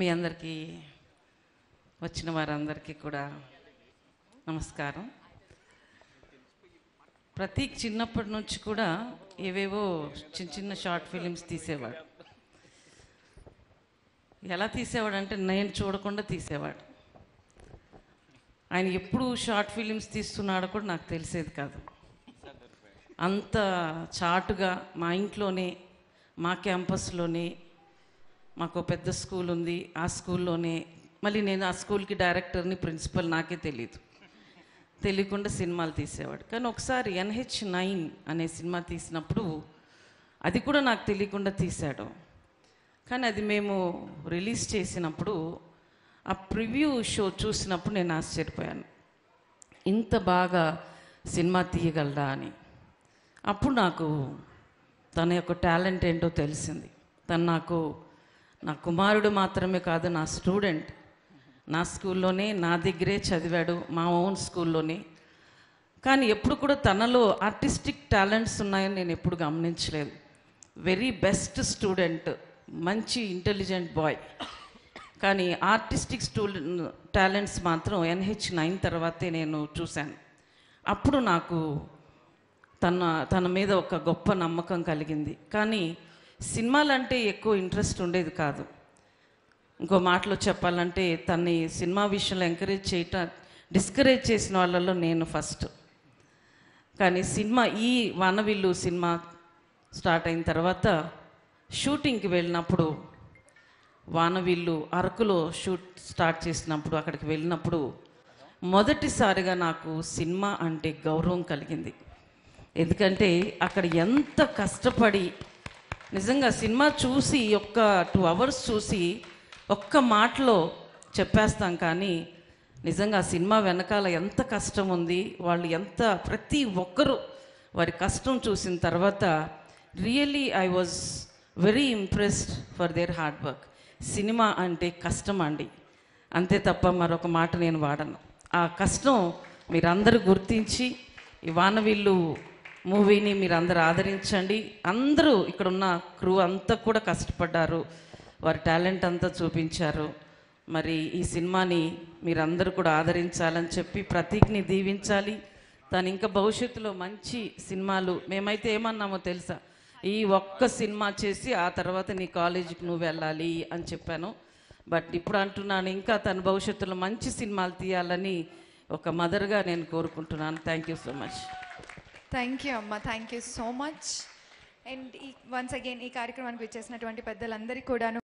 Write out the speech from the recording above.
మీ అందరికీ వచ్చిన వారందరికీ కూడా నమస్కారం ప్రతీక్ చిన్నప్పటి నుంచి కూడా ఏవేవో చిన్న చిన్న షార్ట్ ఫిలిమ్స్ తీసేవాడు ఎలా తీసేవాడు అంటే నేను చూడకుండా తీసేవాడు ఆయన ఎప్పుడు షార్ట్ ఫిలిమ్స్ తీస్తున్నాడో కూడా నాకు తెలిసేది కాదు అంత చాటుగా మా ఇంట్లోనే మా క్యాంపస్లోనే మాకు ఒక పెద్ద స్కూల్ ఉంది ఆ స్కూల్లోనే మళ్ళీ నేను ఆ స్కూల్కి డైరెక్టర్ని ప్రిన్సిపల్ నాకే తెలియదు తెలియకుండా సినిమాలు తీసేవాడు కానీ ఒకసారి ఎన్హెచ్ నైన్ అనే సినిమా తీసినప్పుడు అది కూడా నాకు తెలియకుండా తీశాడు కానీ అది మేము రిలీజ్ చేసినప్పుడు ఆ ప్రివ్యూ షో చూసినప్పుడు నేను ఆశ్చర్యపోయాను ఇంత బాగా సినిమా తీయగలడా అని అప్పుడు నాకు తన యొక్క టాలెంట్ ఏంటో తెలిసింది తను నాకు నా కుమారుడు మాత్రమే కాదు నా స్టూడెంట్ నా స్కూల్లోనే నా దగ్గరే చదివాడు మా ఓన్ స్కూల్లోనే కానీ ఎప్పుడు కూడా తనలో ఆర్టిస్టిక్ టాలెంట్స్ ఉన్నాయని నేను ఎప్పుడు గమనించలేదు వెరీ బెస్ట్ స్టూడెంట్ మంచి ఇంటెలిజెంట్ బాయ్ కానీ ఆర్టిస్టిక్ స్టూడెంట్ టాలెంట్స్ మాత్రం ఎన్హెచ్ నైన్ తర్వాతే నేను చూశాను అప్పుడు నాకు తన తన మీద ఒక గొప్ప నమ్మకం కలిగింది కానీ సినిమాలంటే ఎక్కువ ఇంట్రెస్ట్ ఉండేది కాదు ఇంకో మాటలో చెప్పాలంటే తన్ని సినిమా విషయంలో ఎంకరేజ్ చేయటం డిస్కరేజ్ చేసిన వాళ్ళలో నేను ఫస్ట్ కానీ సినిమా ఈ వానవిల్లు సినిమా స్టార్ట్ అయిన తర్వాత షూటింగ్కి వెళ్ళినప్పుడు వానవిల్లు అరకులో షూట్ స్టార్ట్ చేసినప్పుడు అక్కడికి వెళ్ళినప్పుడు మొదటిసారిగా నాకు సినిమా అంటే గౌరవం కలిగింది ఎందుకంటే అక్కడ ఎంత కష్టపడి నిజంగా సినిమా చూసి ఒక్క టూ అవర్స్ చూసి ఒక్క మాటలో చెప్పేస్తాం కానీ నిజంగా ఆ సినిమా వెనకాల ఎంత కష్టం ఉంది వాళ్ళు ఎంత ప్రతి ఒక్కరూ వారి కష్టం చూసిన తర్వాత really I was very impressed for their hard work cinema అంటే కష్టం అండి అంతే తప్ప మరొక మాట నేను వాడను ఆ కష్టం మీరందరూ గుర్తించి ఈ వానవిల్లు మూవీని మీరు అందరూ ఆదరించండి అందరూ ఇక్కడ ఉన్న క్రూ అంతా కూడా కష్టపడ్డారు వారి టాలెంట్ అంతా చూపించారు మరి ఈ సినిమాని మీరందరూ కూడా ఆదరించాలని చెప్పి ప్రతీక్ని దీవించాలి తను ఇంకా భవిష్యత్తులో మంచి సినిమాలు మేమైతే ఏమన్నామో తెలుసా ఈ ఒక్క సినిమా చేసి ఆ తర్వాత నీ కాలేజీకి నువ్వు వెళ్ళాలి అని చెప్పాను బట్ ఇప్పుడు అంటున్నాను ఇంకా తన భవిష్యత్తులో మంచి సినిమాలు తీయాలని ఒక మదర్గా నేను కోరుకుంటున్నాను thank you so much thank you అమ్మ thank you so much and ఈ వన్స్ అగైన్ ఈ కార్యక్రమానికి వచ్చేసినటువంటి పెద్దలందరికీ కూడాను